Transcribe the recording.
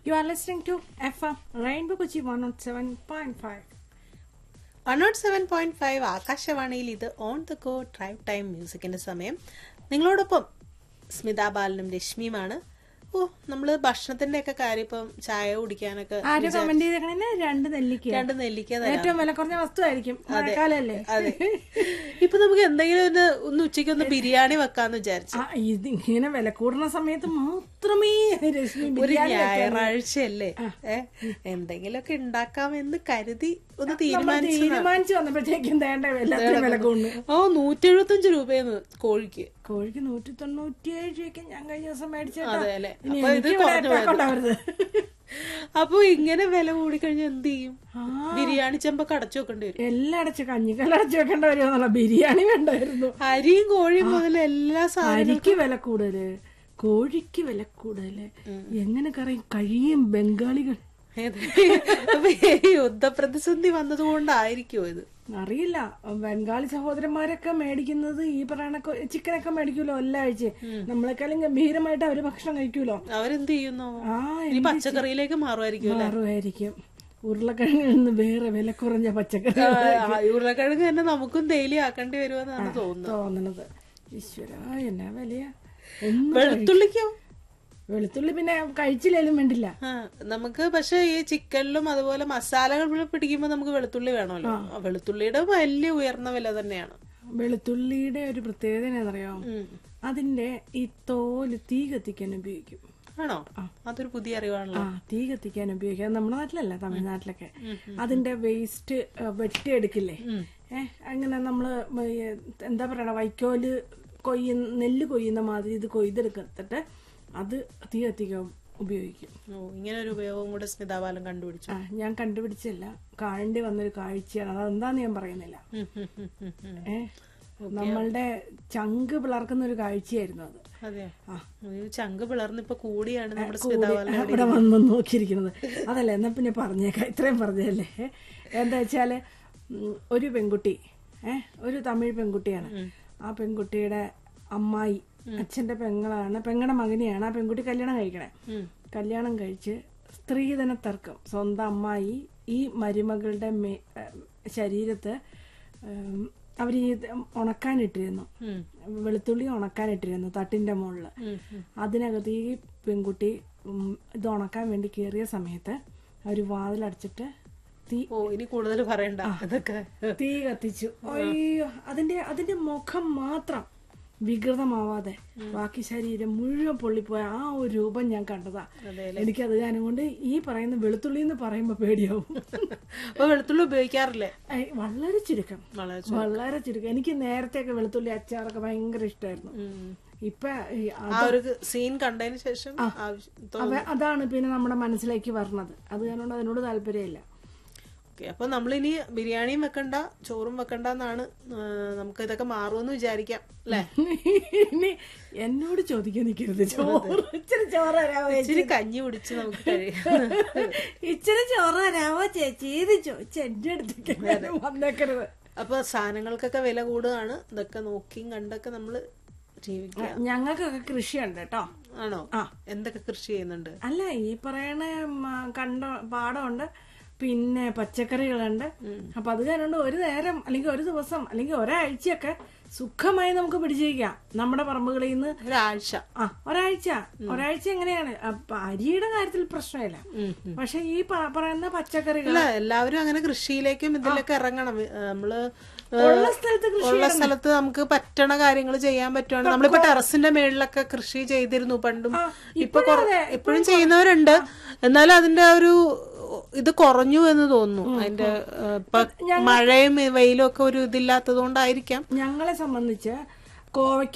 You are listening to FM Rainbow Kochi 107.5. One nought seven point five ആകാശവാണിയിൽ ഇത് on the go drive time മ്യൂസിക്കിന്റെ സമയം നിങ്ങളോടൊപ്പം സ്മിത ബാലനും രശ്മിയുമാണ് ഓ നമ്മള് ഭക്ഷണത്തിന്റെ ഒക്കെ കാര്യം ഇപ്പം ചായ കുടിക്കാനൊക്കെ ആരും കമന്റ് ചെയ്തേക്കണേ രണ്ട് നെല്ലിക്ക രണ്ട് നെല്ലിക്ക തരാം ഏറ്റവും വില കുറഞ്ഞ വസ്തു ആയിരിക്കും മഴക്കാലല്ലേ അതെ ഇപ്പൊ നമുക്ക് എന്തെങ്കിലും ഒന്ന് ഒന്ന് ഉച്ചയ്ക്ക് ഒന്ന് ബിരിയാണി വെക്കാന്ന് വിചാരിച്ചു ആ ഇത് ഇങ്ങനെ വില കൂടുന്ന സമയത്ത് മാത്രമേ രശ്മി ഒരു ബിരിയാണി ഞായറാഴ്ചയല്ലേ ഏ എന്തെങ്കിലുമൊക്കെ ഉണ്ടാക്കാമെന്ന് കരുതി ഒന്ന് തീരുമാനിച്ചു തീരുമാനിച്ചു വന്നപ്പോഴത്തേക്കും വേണ്ട എല്ലാത്തിനും വില കൂടുന്നു ഓ നൂറ്റി എഴുപത്തഞ്ച് രൂപയെന്ന് കോഴിക്ക് കോഴിക്ക് നൂറ്റി തൊണ്ണൂറ്റിയേഴ് രൂപയ്ക്ക് ഞാൻ കഴിഞ്ഞ ദിവസം മേടിച്ചേട്ടാ അതെ അല്ലേ ഇനി അപ്പൊ ഇത് എനിക്ക് ഇവിടെ കുറഞ്ഞു attack ഉണ്ടാവരുത് അപ്പൊ ഇങ്ങനെ വില കൂടിക്കഴിഞ്ഞാൽ എന്ത് ചെയ്യും ബിരിയാണി ചെമ്പൊക്കെ അടച്ചു വെക്കേണ്ടി വരും എല്ലാം അടച്ച് കഞ്ഞിക്കല്ല അടച്ച് വെക്കേണ്ട വരുമെന്നുള്ള ബിരിയാണി വേണ്ടായിരുന്നു അരിയും കോഴിയും മുതൽ എല്ലാ സാധനവും അരിക്ക് വില കൂടുതല് കോഴിക്ക് വില കൂടുതല് എങ്ങനെ കറിയും കഴിയും ബംഗാളികൾ ഏത്? അപ്പൊ ഈ യുദ്ധപ്രതിസന്ധി വന്നതുകൊണ്ടായിരിക്കുമോ ഇത് അറിയില്ല ബംഗാളി സഹോദരന്മാരൊക്കെ മേടിക്കുന്നത് ഈ പറയണ കൊ- ചിക്കനൊക്കെ മേടിക്കൂലോ എല്ലാ ആഴ്ച നമ്മളെക്കാളും ഗംഭീരമായിട്ട് അവര് ഭക്ഷണം കഴിക്കൂലോ അവരെന്ത് ചെയ്യുന്നു ആ ഇനി പച്ചക്കറിയിലേക്ക് മാറുമായിരിക്കും അല്ലെ മാറുമായിരിക്കും ഉരുളക്കിഴങ്ങിൽ നിന്ന് വേറെ വില കുറഞ്ഞ പച്ചക്കറി ഉരുളക്കിഴങ്ങ് തന്നെ നമുക്കും ഡെയിലി ആക്കേണ്ടി വരുമെന്നാണ് തോന്നുന്നത് തോന്നണത് ഈശ്വര എന്നാ വിലയാ ഒന്നും വെളുത്തുള്ളിക്കോ വെളുത്തുള്ളി പിന്നെ കഴിച്ചില്ലേലും വേണ്ടില്ല ആ നമുക്ക് പക്ഷെ ഈ ചിക്കനിലും അതുപോലെ മസാലകൾ പിടിക്കുമ്പോ നമുക്ക് വെളുത്തുള്ളി വേണമല്ലോ ആ, വെളുത്തുള്ളിയുടെ വലിയ ഉയർന്ന വില തന്നെയാണ് വെളുത്തുള്ളിയുടെ ഒരു പ്രത്യേകത എന്നാണെന്നറിയോ ഉം. അതിന്റെ ഈ തോല് തീ കത്തിക്കാൻ ഉപയോഗിക്കും ആണോ അതൊരു പുതിയ അറിവാണല്ലോ ആ തീ കത്തിക്കാൻ ഉപയോഗിക്കും അത് നമ്മുടെ നാട്ടിലല്ല തമിഴ്നാട്ടിലൊക്കെ അതിന്റെ വേസ്റ്റ് വെട്ടിയെടുക്കില്ലേ ഏ അങ്ങനെ നമ്മള് മ- ഈ എന്താ പറയണ വൈക്കോല് കൊയ്യുന്ന നെല്ല് കൊയ്യുന്ന മാതിരി ഇത് കൊയ്തെടുത്തിട്ട് അത് തീ കത്തിക്കാൻ ഉപയോഗിക്കും ഓ ഇങ്ങനെ ഒരു ഉപയോഗം കൂടെ സ്മിതാബാലൻ കണ്ടുപിടിച്ചു ആ ഞാൻ കണ്ടുപിടിച്ചില്ല കാണേണ്ടി വന്നൊരു കാഴ്ചയാണ് അതെന്താന്ന് ഞാൻ പറയുന്നില്ല ഉം, ഉം, ഉം, ഉം, ഉം. ഏ നമ്മളുടെ ചങ്ക് പിളർക്കുന്ന ഒരു കാഴ്ചയായിരുന്നു അത് അതെയോ ആ. ഈ ചങ്ക് പിളർന്ന് ഇപ്പൊ കൂടിയാണ് നമ്മുടെ കൂടി സ്മിതാബാലൻ ഇവിടെ വന്ന് നോക്കിയിരിക്കുന്നത് അതല്ല എന്നാ പിന്നെ പറഞ്ഞേക്കാം ഇത്രയും പറഞ്ഞല്ലേ എന്താ വെച്ചാല് ഉം, ഒരു പെൺകുട്ടി ഏ ഒരു തമിഴ് പെൺകുട്ടിയാണ് ആ പെൺകുട്ടിയുടെ അമ്മായി അച്ഛന്റെ പെങ്ങളാണ് പെങ്ങളുടെ മകനെയാണ് ആ പെൺകുട്ടി കല്യാണം കഴിക്കണേ കല്യാണം കഴിച്ച് സ്ത്രീധന തർക്കം സ്വന്തം അമ്മായി ഈ മരുമകളുടെ മേ ഏഹ് ശരീരത്ത് ഉം, അവര് ഈ ഉണക്കാനിട്ടിരുന്നു ഉം. വെളുത്തുള്ളി ഉണക്കാനിട്ടിരുന്നു തട്ടിന്റെ മുകളില് അതിനകത്ത് ഈ പെൺകുട്ടി ഉം, ഇത് ഉണക്കാൻ വേണ്ടി കയറിയ സമയത്ത് അവര് വാതിലടച്ചിട്ട് തീ ഓ ഇനി കൂടുതൽ പറയണ്ട അതൊക്കെ തീ കത്തിച്ചു അയ്യോ അതിന്റെ അതിന്റെ മുഖം മാത്രം വികൃതമാവാതെ ബാക്കി ശരീരം മുഴുവൻ പൊള്ളിപ്പോയ ആ ഒരു രൂപം ഞാൻ കണ്ടതാ എനിക്കത് കാരണം കൊണ്ട് ഈ പറയുന്ന വെളുത്തുള്ളി എന്ന് പറയുമ്പോ പേടിയാവും അപ്പൊ വെളുത്തുള്ളി ഉപയോഗിക്കാറില്ലേ ഐ, വളരെ ചുരുക്കം വളരെ വളരെ ചുരുക്കം എനിക്ക് നേരത്തെയൊക്കെ വെളുത്തുള്ളി അച്ചാറൊക്കെ ഭയങ്കര ഇഷ്ടമായിരുന്നു ഉം. ഇപ്പൊ ഈ അ- ആ ഒരു സീൻ കണ്ടതിന് ശേഷം ആവശ്യം തോ- അവ- അതാണ് പിന്നെ നമ്മുടെ മനസ്സിലേക്ക് വരണത് അത് കാരണം അതിനോട് താല്പര്യമില്ല ഓക്കെ അപ്പൊ നമ്മളിനി ബിരിയാണിയും വെക്കണ്ട ചോറും വെക്കണ്ട എന്നാണ് നമുക്ക് ഇതൊക്കെ മാറുമെന്ന് വിചാരിക്കാം അല്ലെ ഇനി എന്നോട് ചോദിക്കാൻ നിൽക്കരുത് ചോറ് ഇച്ചിരി ചോറ് തരാമോ ചേച്ചി? ഇച്ചിരി കഞ്ഞി കുടിച്ച് നമുക്ക് കഴിയാം ഇച്ചിരി ചോറ് തരാമോ ചേച്ചി ഇത് ചോദിച്ചു എന്റെ അടുത്തേക്ക് വന്നേക്കരുത് അപ്പൊ സാധനങ്ങൾക്കൊക്കെ വില കൂടുകയാണ് ഇതൊക്കെ നോക്കിയും കണ്ടൊക്കെ നമ്മള് ജീവിക്കുക ഞങ്ങൾക്കൊക്കെ കൃഷിയുണ്ട് കേട്ടോ ആണോ എന്തൊക്കെ കൃഷി ചെയ്യുന്നുണ്ട് അല്ല ഈ പറയണ മ, കണ്ട പാടമുണ്ട് പിന്നെ പച്ചക്കറികളുണ്ട് അപ്പൊ അത് കാരണം കൊണ്ട് ഒരു നേരം അല്ലെങ്കിൽ ഒരു ദിവസം അല്ലെങ്കിൽ ഒരാഴ്ചയൊക്കെ സുഖമായി നമുക്ക് പിടിച്ചിരിക്കാം നമ്മുടെ പറമ്പുകളിൽ നിന്ന് ഒരാഴ്ച ആ ഒരാഴ്ച ഒരാഴ്ച എങ്ങനെയാണ് അപ്പൊ അരിയുടെ കാര്യത്തിൽ പ്രശ്നമില്ല പക്ഷെ ഈ പ- പറയുന്ന പച്ചക്കറികൾ അല്ല എല്ലാവരും അങ്ങനെ കൃഷിയിലേക്കും ഇതിലൊക്കെ ഇറങ്ങണം ഏ, നമ്മള് ഏ, ഉള്ള സ്ഥലത്ത് കൃഷി ഉള്ള സ്ഥലത്ത് നമുക്ക് പറ്റണ കാര്യങ്ങൾ ചെയ്യാൻ പറ്റുവാണ് നമ്മളിപ്പോ ടെറസിന്റെ മേളിലൊക്കെ കൃഷി ചെയ്തിരുന്നു പണ്ടും ഇപ്പൊ എപ്പോഴും ചെയ്യുന്നവരുണ്ട് എന്നാലും അതിന്റെ ആ ഒരു ഇത് കുറഞ്ഞു എന്ന് തോന്നുന്നു അതിന്റെ ഏ, ഇപ്പൊ മഴയും വെയിലും ഒക്കെ ഒരു ഇതില്ലാത്തത് കൊണ്ടായിരിക്കാം ഞങ്ങളെ സംബന്ധിച്ച് കോവയ്ക്ക